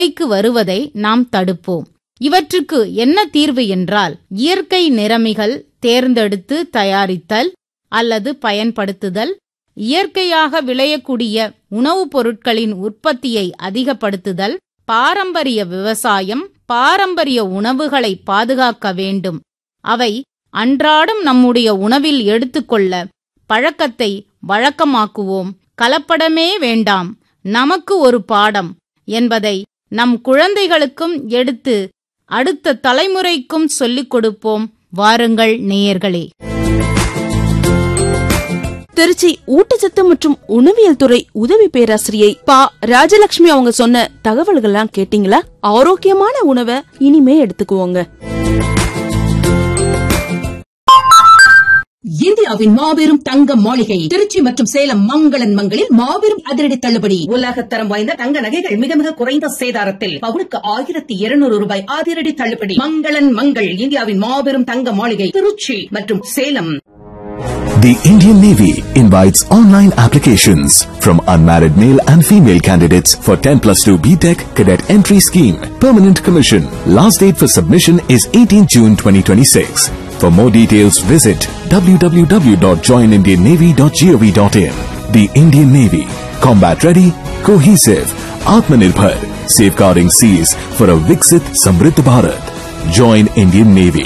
நிலைக்கு வருவதை நாம் தடுப்போம் இவற்றுக்கு என்ன தீர்வு என்றால் இயற்கை நிறமிகள் தேர்ந்தெடுத்து தயாரித்தல் அல்லது பயன்படுத்துதல் இயற்கையாக விளையக்கூடிய உணவுப் பொருட்களின் உற்பத்தியை அதிகப்படுத்துதல் பாரம்பரிய விவசாயம் பாரம்பரிய உணவுகளை பாதுகாக்க வேண்டும் அவை அன்றாடம் நம்முடைய உணவில் எடுத்துக்கொள்ள பழக்கத்தை வழக்கமாக்குவோம் கலப்படமே வேண்டாம் நமக்கு ஒரு பாடம் என்பதை நம் குழந்தைகளுக்கும் எடுத்து அடுத்த தலைமுறைக்கும் சொல்லிக் கொடுப்போம் வாருங்கள் நேயர்களே திருச்சி ஊட்டச்சத்து மற்றும் உணவியல் துறை உதவி பேராசிரியை பா ராஜலட்சுமி அவங்க சொன்ன தகவல்கள்லாம் கேட்டீங்களா ஆரோக்கியமான உணவை இனிமே எடுத்துக்குவோங்க இந்தியாவின் மாபெரும் தங்க மாளிகை திருச்சி மற்றும் சேலம் மங்களன் மங்களில் மாபெரும் அதிரடி தள்ளுபடி உலகத்தரம் வாய்ந்த தங்க நகைகள் மிக மிக குறைந்த சேதாரத்தில் பவுனுக்கு ஆயிரத்தி இருநூறு ரூபாய் அதிரடி தள்ளுபடி மங்களன் மங்கள் இந்தியாவின் மாபெரும் தங்க மாளிகை திருச்சி மற்றும் Salem The Indian Navy invites online applications from unmarried male and female candidates for 10 plus 2 BTEC cadet entry scheme. Permanent commission. Last date for submission is 18 June 2026. For more details, visit www.joinindiannavy.gov.in. The Indian Navy. Combat ready, cohesive, Atmanirbhar. Safeguarding seas for a Viksit Samriddh Bharat. Join Indian Navy.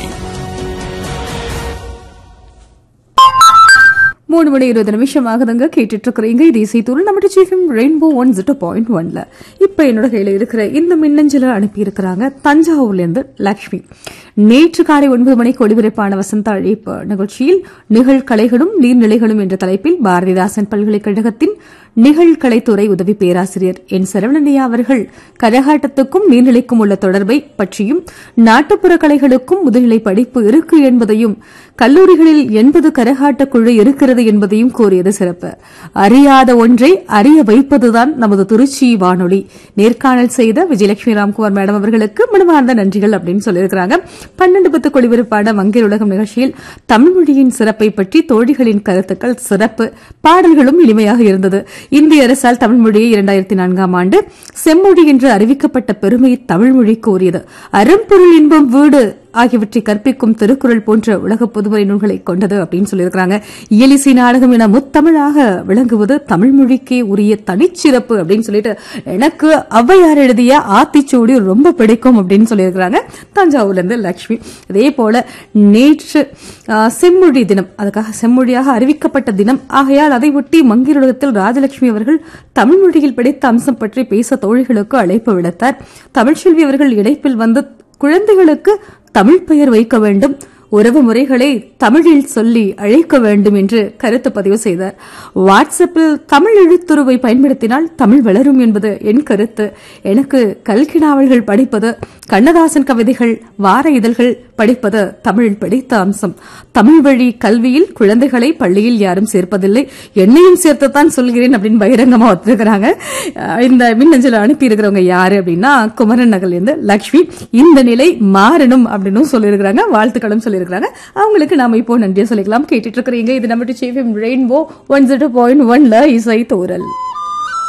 மூணு மணி இருபது நிமிஷம் ஆகுதுங்க கேட்டுட்டு இருக்கிறீங்க இது இசைத்தூள் நம்ம சீஃபம் ரெயின்போ ஒன் ஜீரோ பாயிண்ட் ஒன்ல இப்ப என்னோட கையில இருக்கிற இந்த மின்னஞ்சல அனுப்பி இருக்கிறாங்க தஞ்சாவூர்ல இருந்து லக்ஷ்மி நேற்று காலை ஒன்பது மணிக்கு ஒளிபரப்பான வசந்த அழைப்பு நிகழ்ச்சியில் நிகழ்கலைகளும் நீர்நிலைகளும் என்ற தலைப்பில் பாரதிதாசன் பல்கலைக்கழகத்தின் நிகழ்கலைத்துறை உதவி பேராசிரியர் என் சரவணனியா அவர்கள் கரகாட்டத்துக்கும் நீர்நிலைக்கும் உள்ள தொடர்பை பற்றியும் நாட்டுப்புற கலைகளுக்கும் முதுநிலை படிப்பு இருக்கு என்பதையும் கல்லூரிகளில் எண்பது கரகாட்ட குழு இருக்கிறது என்பதையும் கூறியது சிறப்பு அறியாத ஒன்றை அறிய வைப்பதுதான் நமது திருச்சி வானொலி நேர்காணல் செய்த விஜயலட்சுமி ராம்குமார் மேடம் அவர்களுக்கு மனமார்ந்த நன்றிகள் அப்படின்னு சொல்லியிருக்கிறாங்க பன்னெண்டு பத்து கொடிவிருப்பான மங்கையர் உலகம் நிகழ்ச்சியில் தமிழ் மொழியின் சிறப்பை பற்றி தோழிகளின் கருத்துக்கள் சிறப்பு பாடல்களும் இனிமையாக இருந்தது இந்திய அரசால் தமிழ் மொழியை இரண்டாயிரத்தி நான்காம் ஆண்டு செம்மொழி என்று அறிவிக்கப்பட்ட பெருமை தமிழ் மொழி கூறியது அரும்பொருள் இன்பம் வீடு ஆகியவற்றை கற்பிக்கும் திருக்குறள் போன்ற உலக பொதுமறை நூல்களை கொண்டது அப்படின்னு சொல்லியிருக்கிறாங்க இயலிசை நாடகம் என முத்தமிழாக விளங்குவது தமிழ் மொழிக்கே உரிய தனிச்சிறப்பு அப்படின்னு சொல்லிட்டு எனக்கு ஔவையார் எழுதிய ஆத்திச்சூடி ரொம்ப பிடிக்கும் அப்படின்னு சொல்லியிருக்கிறாங்க தஞ்சாவூர்ல இருந்து லட்சுமி இதே போல நேற்று ஆ, செம்மொழி தினம் அதுக்காக செம்மொழியாக அறிவிக்கப்பட்ட தினம் ஆகையால் அதை ஒட்டி மங்கிருலகத்தில் ராஜலட்சுமி அவர்கள் தமிழ் மொழியில் பிடித்த அம்சம் பற்றி பேச தோழிகளுக்கு அழைப்பு விடுத்தார் தமிழ்ச்செல்வி அவர்கள் இணைப்பில் வந்து குழந்தைகளுக்கு தமிழ் பெயர் வைக்க வேண்டும் உறவு முறைகளை தமிழில் சொல்லி அழைக்க வேண்டும் என்று கருத்து பதிவு செய்தார் வாட்ஸ்அப்பில் தமிழ் எழுத்துருவை பயன்படுத்தினால் தமிழ் வளரும் என்பது என் கருத்து எனக்கு கல்கி நாவல்கள் படிப்பது கண்ணதாசன் கவிதைகள் வார இதழ்கள் படிப்பது தமிழில் படித்த அம்சம் தமிழ் வழி கல்வியில் குழந்தைகளை பள்ளியில் யாரும் சேர்ப்பதில்லை என்னையும் சேர்த்துத்தான் சொல்கிறேன் அப்படின்னு பகிரங்கமா ஒத்துக்கிறாங்க அஹ் இந்த மின்னஞ்சல அனுப்பி இருக்கிறவங்க யாரு அப்படின்னா குமரன் நகர்ல இருந்து லக்ஷ்மி இந்த நிலை மாறணும் அப்படின்னு சொல்லியிருக்கிறாங்க வாழ்த்துக்களும் சொல்லியிருக்கிறாங்க அவங்களுக்கு நாம இப்போ நன்றியை சொல்லிக்கலாம் கேட்டுட்டு இருக்கிறீங்க இது நம்ம ரெயின்போ ஒன் ஜீரோ பாயிண்ட் ஒன்ல இசை தோரல்